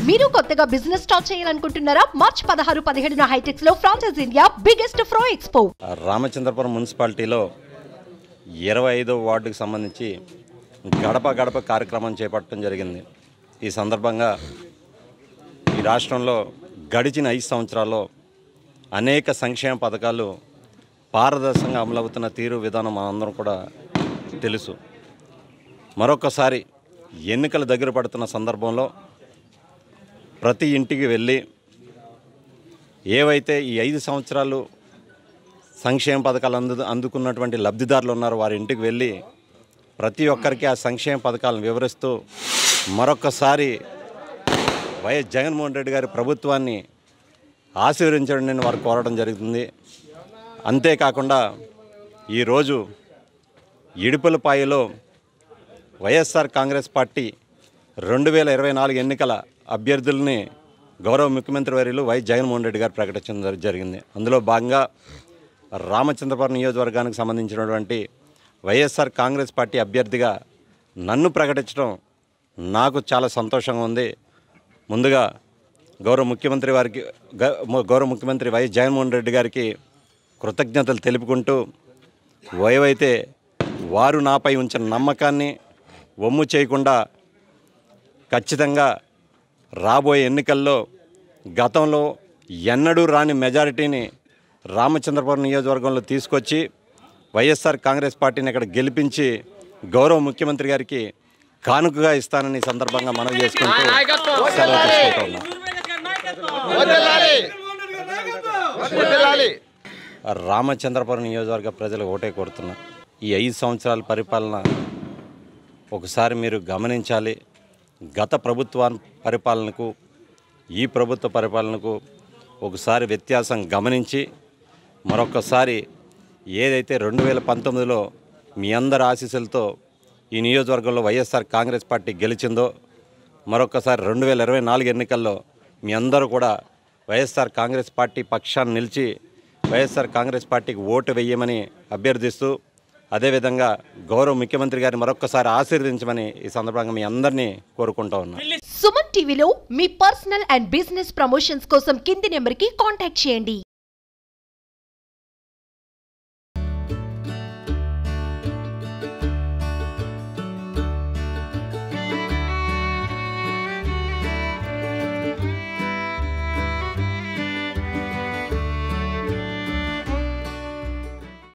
మీరు కొత్తగా business start చేయాలనుకుంటున్నారా మార్చ్ పదహారు పదిహేడున హైటెక్స్ లో ఫ్రాన్సెస్ ఇండియా బిగ్గెస్ట్ ఫ్రో ఎక్స్పో రామచంద్రపురం మున్సిపాలిటీలో ఇరవై ఐదో వార్డుకు సంబంధించి గడప గడప కార్యక్రమం చేపట్టడం జరిగింది ఈ సందర్భంగా ఈ రాష్ట్రంలో గడిచిన ఐదు సంవత్సరాల్లో అనేక సంక్షేమ పథకాలు పారదర్శకంగా అమలవుతున్న తీరు విధానం మనందరం కూడా తెలుసు మరొకసారి ఎన్నికలు దగ్గర పడుతున్న సందర్భంలో ప్రతి ఇంటికి వెళ్ళి ఏవైతే ఈ ఐదు సంవత్సరాలు సంక్షేమ పథకాలు అందు అందుకున్నటువంటి లబ్ధిదారులు ఉన్నారో వారి ఇంటికి వెళ్ళి ప్రతి ఒక్కరికి ఆ సంక్షేమ పథకాలను వివరిస్తూ మరొకసారి వైఎస్ జగన్మోహన్ రెడ్డి గారి ప్రభుత్వాన్ని ఆశీర్వదించండి అని వారు కోరడం జరుగుతుంది అంతేకాకుండా ఈరోజు ఇడుపులపాయలో వైఎస్ఆర్ కాంగ్రెస్ పార్టీ రెండు వేల ఇరవై నాలుగు ఎన్నికల అభ్యర్థుల్ని గౌరవ ముఖ్యమంత్రి వర్యులు వై జగన్మోహన్ రెడ్డి గారు ప్రకటించడం జరి- జరిగింది అందులో భాగంగా రామచంద్రపురం నియోజకవర్గానికి సంబంధించినటువంటి వైఎస్ఆర్ కాంగ్రెస్ పార్టీ అభ్యర్థిగా నన్ను ప్రకటించడం నాకు చాలా సంతోషంగా ఉంది ముందుగా గౌరవ ముఖ్యమంత్రి వారికి గ- గౌరవ ముఖ్యమంత్రి వై జగన్మోహన్ రెడ్డి గారికి కృతజ్ఞతలు తెలుపుకుంటూ ఏవైతే వారు నాపై ఉంచిన నమ్మకాన్ని వమ్ము చేయకుండా ఖచ్చితంగా రాబోయే ఎన్నికల్లో గతంలో ఎన్నడూ రాని మెజారిటీని రామచంద్రపురం నియోజకవర్గంలో తీసుకొచ్చి వైఎస్ఆర్ కాంగ్రెస్ పార్టీని ఇక్కడ గెలిపించి గౌరవ ముఖ్యమంత్రి గారికి కానుకగా ఇస్తానని ఈ సందర్భంగా మనం చేసుకుంటూ సెలవు తీసుకుంటూ ఉన్నాం రామచంద్రపురం నియోజకవర్గ ప్రజలు ఒకటే కోరుతున్నా ఈ ఐదు సంవత్సరాల పరిపాలన ఒకసారి మీరు గమనించాలి గత ప్రభుత్వ పరిపాలనకు ఈ ప్రభుత్వ పరిపాలనకు ఒకసారి వ్యత్యాసం గమనించి మరొకసారి ఏదైతే రెండు వేల పంతొమ్మిదిలో మీ అందరి ఆశీస్సులతో ఈ నియోజకవర్గంలో వైఎస్ఆర్ కాంగ్రెస్ పార్టీ గెలిచిందో మరొకసారి రెండు వేల ఇరవై నాలుగు ఎన్నికల్లో మీ అందరూ కూడా వైఎస్ఆర్ కాంగ్రెస్ పార్టీ పక్షాన్ని నిలిచి వైఎస్ఆర్ కాంగ్రెస్ పార్టీకి ఓటు వేయమని అభ్యర్థిస్తూ అదేవిధంగా గౌరవ ముఖ్యమంత్రి గారిని మరొక్కసారి ఆశీర్వదించమని ఈ సందర్భంగా మీ అందరినీ కోరుకుంటా ఉన్నాను సుమన్ టీవీలో మీ పర్సనల్ అండ్ బిజినెస్ ప్రమోషన్స్ కోసం కింది నెంబర్ కి కాంటాక్ట్ చేయండి